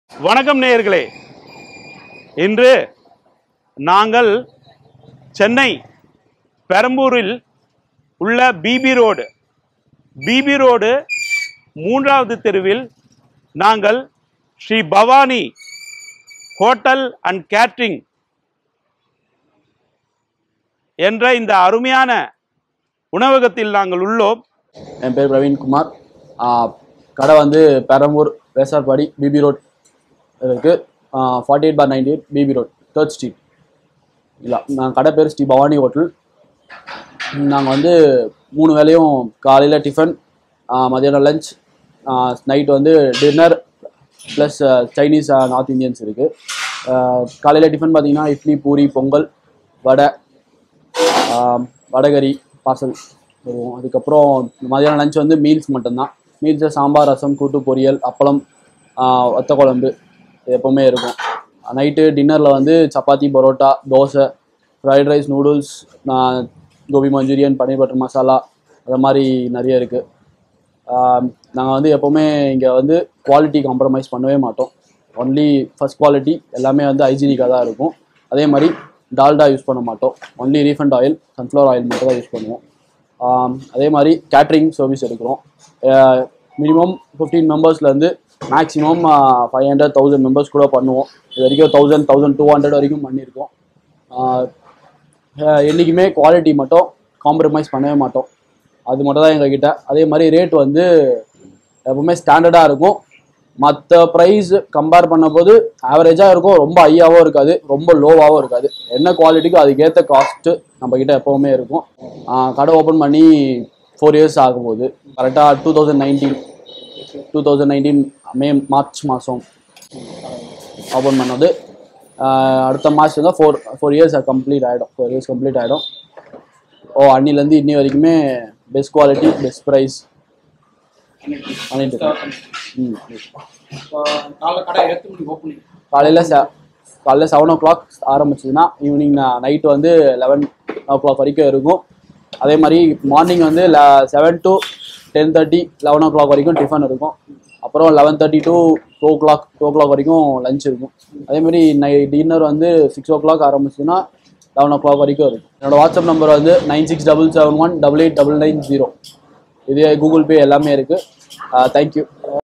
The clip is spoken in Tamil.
வணக்கம் நேயர்களே இன்று நாங்கள் சென்னை பெரம்பூரில் உள்ள பிபி ரோடு பிபி ரோடு மூன்றாவது தெருவில் நாங்கள் Sri Bhavani hotel and catering என்ற இந்த அருமையான உணவகத்தில் நாங்கள் உள்ளோம் என் பேர் பிரவீன்குமார் ஆஹ் கடை வந்து பெரம்பூர் வேசார்பாடி பிபி ரோட் இருக்கு ஃபார்ட்டி எயிட் பார் ninety eight BP road third street இல்லை நான் கடை பேர் ஸ்ரீ பவானி ஹோட்டல் நாங்கள் வந்து மூணு வேளையும் காலையில் டிஃபன் மதியானம் லஞ்ச் நைட் வந்து dinner plus Chinese north Indians இருக்குது காலையில் டிஃபன் பார்த்தீங்கன்னா இட்லி பூரி பொங்கல் வடை ஆம், வடகரி பார்சல் வருவோம் அதுக்கப்புறம் மதியானம் லஞ்ச் வந்து மீல்ஸ் மட்டும்தான் மீல்ஸில் சாம்பார் ரசம் கூட்டு பொரியல் அப்பளம் ஆ, வத்த குழம்பு இது எப்போவுமே இருக்கும் நைட்டு டின்னரில் வந்து chapati parotta dosa fried rice noodles gobi manchurian paneer butter masala அது மாதிரி நிறைய இருக்குது நாங்கள் வந்து எப்போவுமே இங்கே வந்து குவாலிட்டி காம்ப்ரமைஸ் பண்ணவே மாட்டோம் ஒன்லி ஃபர்ஸ்ட் குவாலிட்டி எல்லாமே வந்து ஹைஜீனிக்காக தான் இருக்கும் அதே மாதிரி டால்டா யூஸ் பண்ண மாட்டோம் only refined oil sunflower oil மட்டும் தான் யூஸ் பண்ணுவோம் ஆம், அதே மாதிரி கேட்ரிங் சர்வீஸ் எடுக்கிறோம் மினிமம் ஃபிஃப்டீன் மெம்பர்ஸ்லேருந்து maximum five hundred thousand members கூட பண்ணுவோம் இது வரைக்கும் தௌசண்ட் தௌசண்ட் டூ ஹண்ட்ரட் வரைக்கும் பண்ணியிருக்கோம் ஆஹ், அஹ் என்றைக்குமே குவாலிட்டி மட்டும் காம்ப்ரமைஸ் பண்ணவே மாட்டோம் அது மட்டும் தான் எங்ககிட்ட அதே மாதிரி ரேட் வந்து எப்பவுமே ஸ்டாண்டர்டாக இருக்கும் மற்ற ப்ரைஸ் கம்பேர் பண்ணும்போது ஆவரேஜாக இருக்கும் ரொம்ப ஹையாகவும் இருக்காது ரொம்ப லோவாகவும் இருக்காது என்ன குவாலிட்டிக்கு அதுக்கேற்ற காஸ்ட்டு நம்மக்கிட்ட எப்போவுமே இருக்கும் ஆஹ் கடை ஓப்பன் பண்ணி ஃபோர் இயர்ஸ் ஆகும்போது கரெக்டாக two thousand nineteen two thousand nineteen May March மாதம் ஓப்பன் பண்ணது ஆஹ் அடுத்த மாதம் தான் ஃபோர் ஃபோர் இயர்ஸ் கம்ப்ளீட் ஆகிடும் ஃபோர் இயர்ஸ் கம்ப்ளீட் ஆகிடும் ஓ அன்னிலேருந்து இன்னி வரைக்குமே பெஸ்ட் குவாலிட்டி பெஸ்ட் ப்ரைஸ் பண்ணிட்டு இருக்கோம் ம் காலை கடை எத்தனை மணிக்கு ஓப்பனிங் காலையில் செ காலையில் செவன் ஓ கிளாக் ஆரம்பிச்சதுன்னா ஈவினிங் நைட்டு வந்து லெவன் ஓ கிளாக் வரைக்கும் இருக்கும் அதே மாதிரி மார்னிங் வந்து seven to ten thirty eleven o'clock வரைக்கும் டிஃபன் இருக்கும் அப்புறம் eleven thirty to two o'clock two o'clock வரைக்கும் லஞ்ச் இருக்கும் அதே மாதிரி நை டின்னர் வந்து சிக்ஸ் ஓ கிளாக் ஆரம்பிச்சுன்னா லெவன் ஓ கிளாக் வரைக்கும் இருக்கும் என்னோட வாட்ஸ்அப் நம்பர் வந்து nine six double seven one double eight double nine zero இது கூகுள் பே எல்லாமே இருக்குது தேங்க்யூ